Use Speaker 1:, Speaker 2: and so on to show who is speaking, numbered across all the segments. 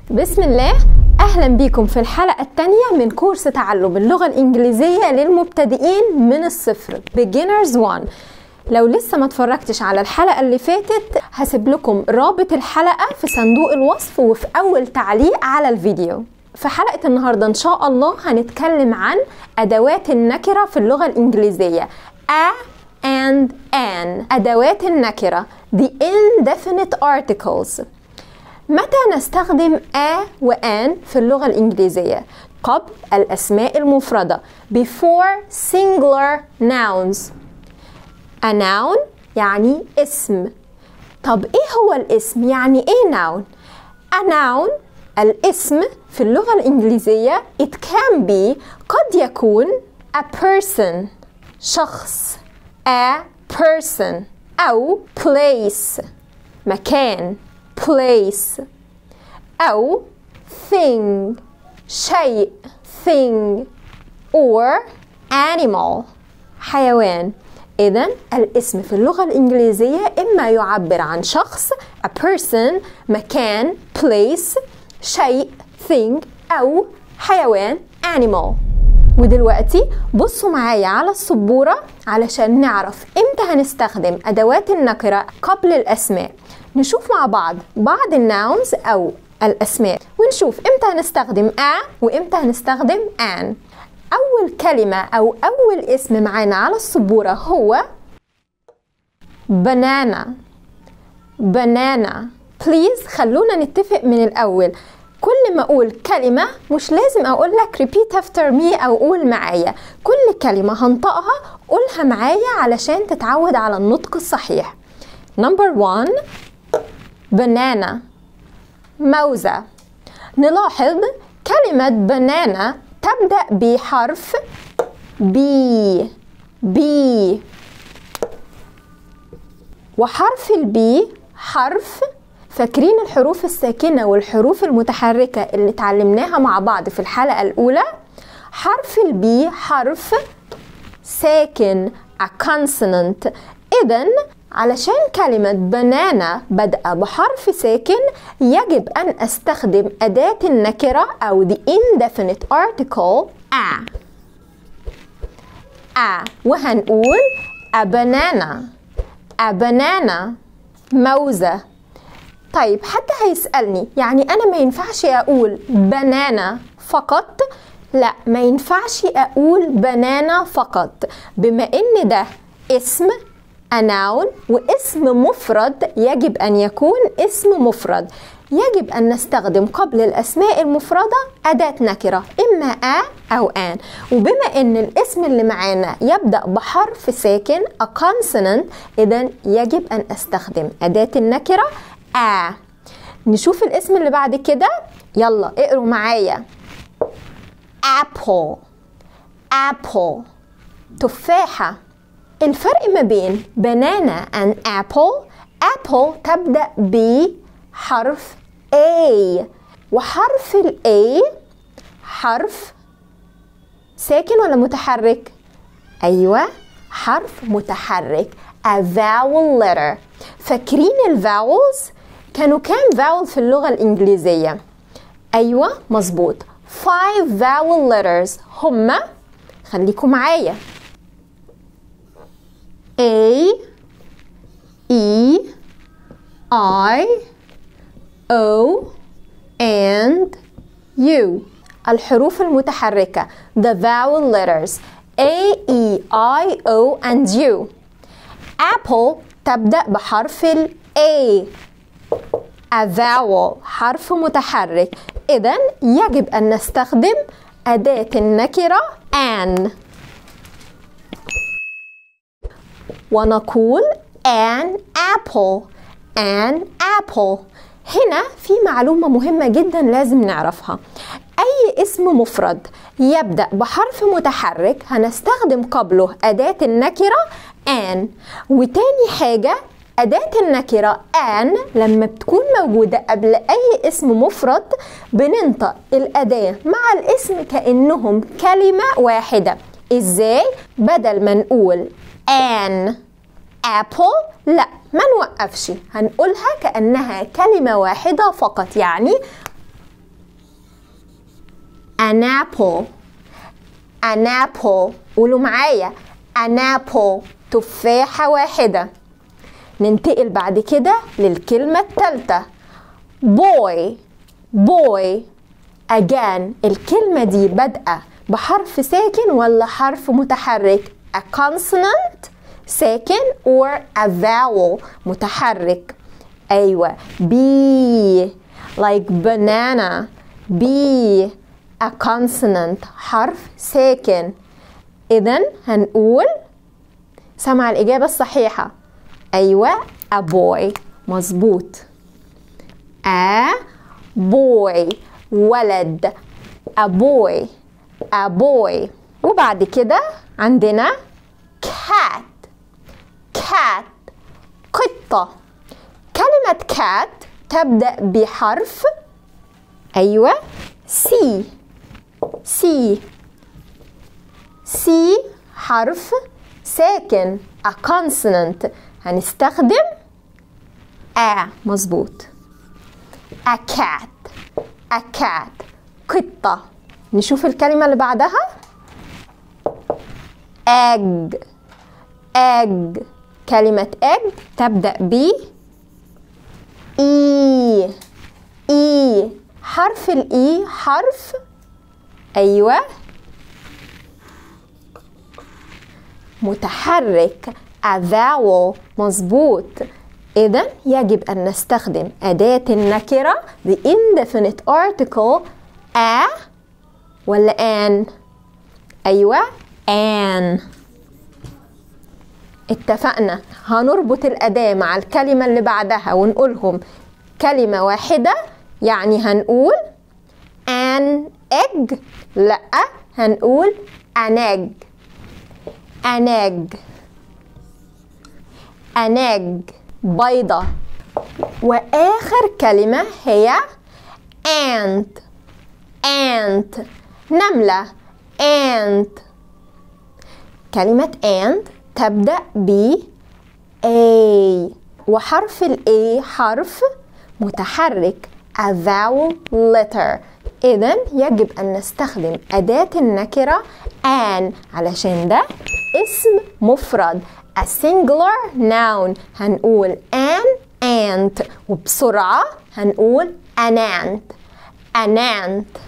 Speaker 1: بسم الله اهلا بيكم في الحلقه الثانيه من كورس تعلم اللغه الانجليزيه للمبتدئين من الصفر beginners 1 لو لسه ما اتفرجتش على الحلقه اللي فاتت هسيب لكم رابط الحلقه في صندوق الوصف وفي اول تعليق على الفيديو في حلقه النهارده ان شاء الله هنتكلم عن ادوات النكره في اللغه الانجليزيه a and an ادوات النكره the indefinite articles متى نستخدم a و an في اللغة الإنجليزية؟ قبل الأسماء المفردة before singular nouns a noun يعني اسم طب إيه هو الاسم؟ يعني إيه noun؟ a noun الاسم في اللغة الإنجليزية it can be قد يكون a person شخص a person أو place مكان place أو thing شيء thing or animal حيوان إذا الاسم في اللغة الإنجليزية إما يعبر عن شخص a person مكان place شيء thing أو حيوان animal ودلوقتي بصوا معايا على السبورة علشان نعرف امتى هنستخدم أدوات النكرة قبل الأسماء نشوف مع بعض بعض الناونز أو الأسماء ونشوف امتى هنستخدم a وامتى هنستخدم an أول كلمة أو أول اسم معانا على السبورة هو banana banana بليز خلونا نتفق من الأول كل ما أقول كلمة مش لازم أقول لك repeat after me أو قول معايا كل كلمة هنطقها قولها معايا علشان تتعود على النطق الصحيح number one banana موزة نلاحظ كلمة banana تبدأ بحرف بي بي وحرف البي حرف فاكرين الحروف الساكنة والحروف المتحركة اللي اتعلمناها مع بعض في الحلقة الأولى حرف البي حرف ساكن a consonant إذا علشان كلمة بنانا بادئة بحرف ساكن يجب أن أستخدم أداة النكرة أو the indefinite article a a وهنقول a banana a banana موزة طيب حد هيسألني يعني أنا ما ينفعش أقول بنانا فقط لا ما ينفعش أقول بنانا فقط بما إن ده اسم a noun واسم مفرد يجب أن يكون اسم مفرد يجب أن نستخدم قبل الأسماء المفردة أداة نكرة إما a أو an وبما أن الاسم اللي معانا يبدأ بحرف ساكن a consonant إذا يجب أن أستخدم أداة النكرة a نشوف الاسم اللي بعد كده يلا اقروا معايا apple apple تفاحة الفرق ما بين banana and apple apple تبدأ بحرف A وحرف ال A حرف ساكن ولا متحرك؟ أيوة حرف متحرك a vowel letter فاكرين الفاولز؟ كانوا كام فاول في اللغة الإنجليزية؟ أيوة مظبوط 5 vowel letters هما خليكم معايا A E I O and U الحروف المتحركة the vowel letters A E I O and U apple تبدأ بحرف ال A a vowel حرف متحرك إذا يجب أن نستخدم أداة النكرة an ونقول an apple an apple هنا في معلومة مهمة جدا لازم نعرفها أي اسم مفرد يبدأ بحرف متحرك هنستخدم قبله أداة النكرة an وتاني حاجة أداة النكرة an لما بتكون موجودة قبل أي اسم مفرد بننطق الأداة مع الاسم كأنهم كلمة واحدة إزاي؟ بدل ما نقول an apple لا ما نوقفش هنقولها كأنها كلمة واحدة فقط يعني an apple an apple قولوا معايا an apple تفاحة واحدة ننتقل بعد كده للكلمة الثالثة boy boy again الكلمة دي بادئة بحرف ساكن ولا حرف متحرك a consonant ساكن or a vowel متحرك أيوة B like banana B a consonant حرف ساكن إذا هنقول سمع الإجابة الصحيحة أيوة a boy مظبوط a boy ولد a boy a boy وبعد كده عندنا cat cat قطة كلمة cat تبدأ بحرف أيوة C C C حرف ساكن a consonant هنستخدم a مظبوط a cat a cat قطة نشوف الكلمة اللي بعدها egg egg كلمة egg تبدأ ب e e حرف الاي حرف ايوه متحرك a vowel مظبوط إذا يجب أن نستخدم أداة النكرة the indefinite article a ولا an أيوة an اتفقنا هنربط الأداة مع الكلمة اللي بعدها ونقولهم كلمة واحدة يعني هنقول an egg لأ هنقول an egg an egg an egg بيضة وآخر كلمة هي ant ant نملة ant كلمة ant تبدأ ب A وحرف ال A حرف متحرك a vowel letter إذا يجب أن نستخدم أداة النكرة an علشان ده اسم مفرد a singular noun هنقول an ant وبسرعة هنقول an ant an ant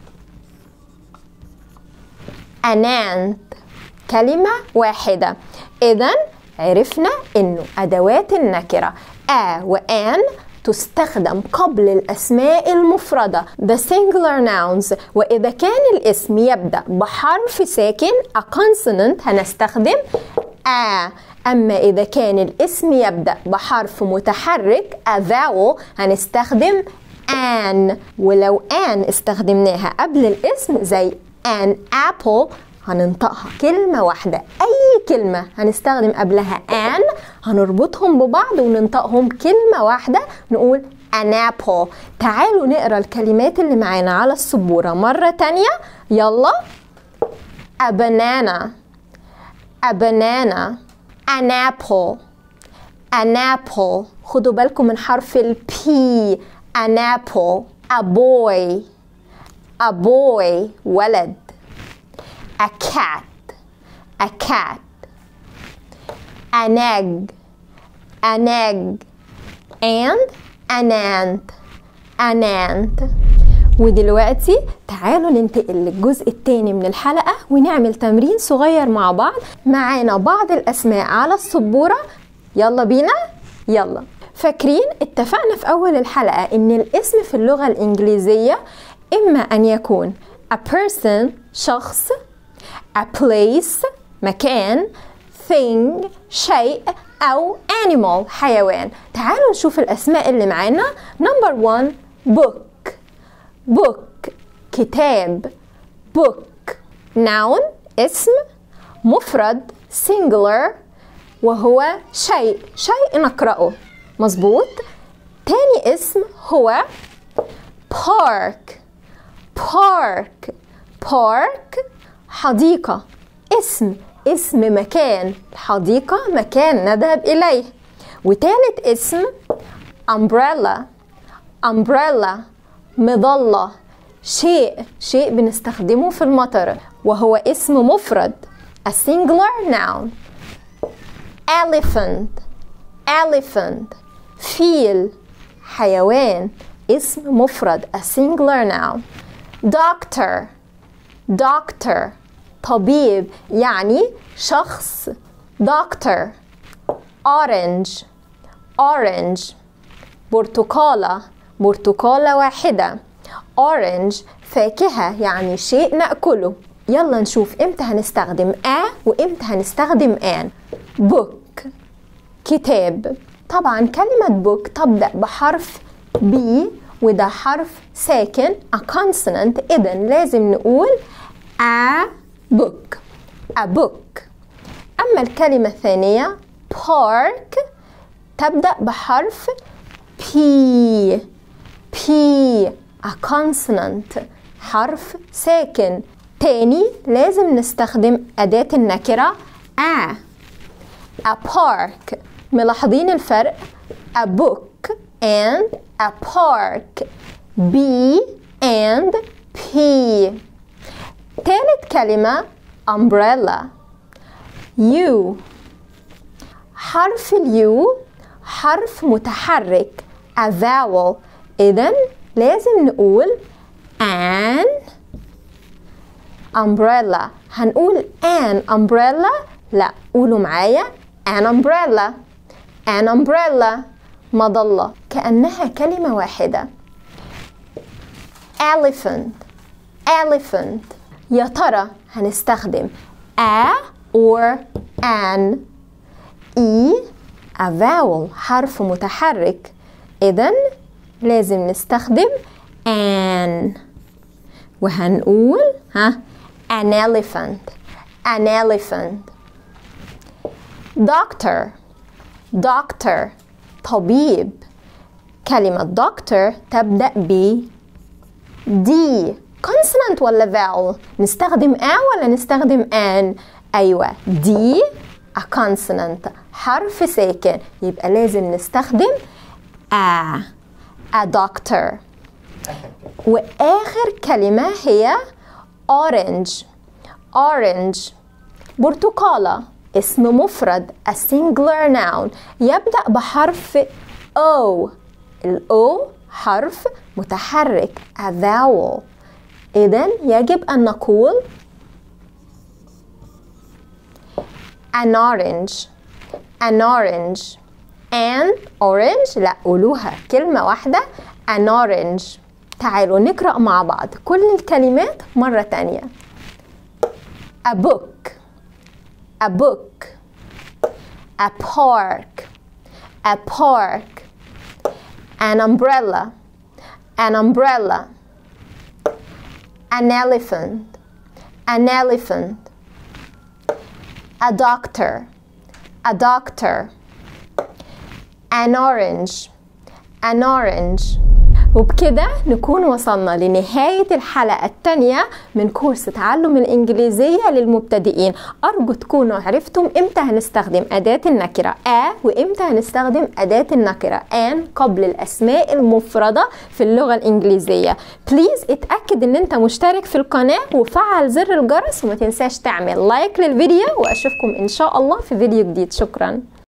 Speaker 1: an ant كلمة واحدة إذا عرفنا إنه أدوات النكرة a وان تستخدم قبل الأسماء المفردة the singular nouns وإذا كان الاسم يبدأ بحرف ساكن a consonant هنستخدم a أما إذا كان الاسم يبدأ بحرف متحرك a vowel هنستخدم an ولو an استخدمناها قبل الاسم زي an apple هننطقها كلمة واحدة أي كلمة هنستخدم قبلها an هنربطهم ببعض وننطقهم كلمة واحدة نقول an apple تعالوا نقرا الكلمات اللي معانا على السبورة مرة تانية يلا a banana a banana an apple an apple خدوا بالكم من حرف ال P an apple a boy a boy ولد a cat a cat an egg an egg and an ant an ant ودلوقتي تعالوا ننتقل للجزء التاني من الحلقة ونعمل تمرين صغير مع بعض معانا بعض الأسماء على السبورة يلا بينا يلا فاكرين اتفقنا في أول الحلقة إن الاسم في اللغة الإنجليزية إما أن يكون a person شخص a place مكان thing شيء أو animal حيوان تعالوا نشوف الأسماء اللي معانا number one book book كتاب book noun اسم مفرد singular وهو شيء شيء نقرأه مظبوط تاني اسم هو park park park حديقة اسم اسم مكان حديقة مكان نذهب إليه وتالت اسم umbrella umbrella مظلة شيء شيء بنستخدمه في المطر وهو اسم مفرد a singular noun elephant elephant فيل حيوان اسم مفرد a singular noun doctor doctor طبيب يعني شخص doctor orange orange برتقالة برتقالة واحدة orange فاكهة يعني شيء نأكله يلا نشوف امتى هنستخدم a وامتى هنستخدم an book كتاب طبعا كلمة book تبدأ بحرف B وده حرف ساكن a consonant إذا لازم نقول a book a book أما الكلمة الثانية park تبدأ بحرف P P a consonant حرف ساكن تاني لازم نستخدم أداة النكرة a a park ملاحظين الفرق a book and a park B and P تالت كلمة umbrella U حرف اليو حرف متحرك a vowel إذا لازم نقول an umbrella هنقول an umbrella لا قولوا معايا an umbrella an umbrella مظلة كأنها كلمة واحدة elephant elephant يا ترى هنستخدم a or an e a vowel حرف متحرك إذا لازم نستخدم an وهنقول ها an elephant an elephant doctor doctor طبيب كلمة doctor تبدأ ب D consonant ولا vowel نستخدم a ولا نستخدم an أيوة D a consonant حرف ساكن يبقى لازم نستخدم a a doctor وآخر كلمة هي orange orange برتقالة اسم مفرد a singular noun يبدأ بحرف O ال O حرف متحرك a vowel إذا يجب أن نقول an orange an orange an orange لا قولوها كلمة واحدة an orange تعالوا نقرأ مع بعض كل الكلمات مرة تانية a book a book a park a park an umbrella an umbrella an elephant an elephant a doctor a doctor an orange an orange وبكده نكون وصلنا لنهاية الحلقة الثانية من كورس تعلم الإنجليزية للمبتدئين أرجو تكونوا عرفتم إمتى هنستخدم أداة النكرة a وإمتى هنستخدم أداة النكرة an قبل الأسماء المفردة في اللغة الإنجليزية بليز اتأكد إن أنت مشترك في القناة وفعل زر الجرس وما تنساش تعمل لايك للفيديو وأشوفكم إن شاء الله في فيديو جديد شكراً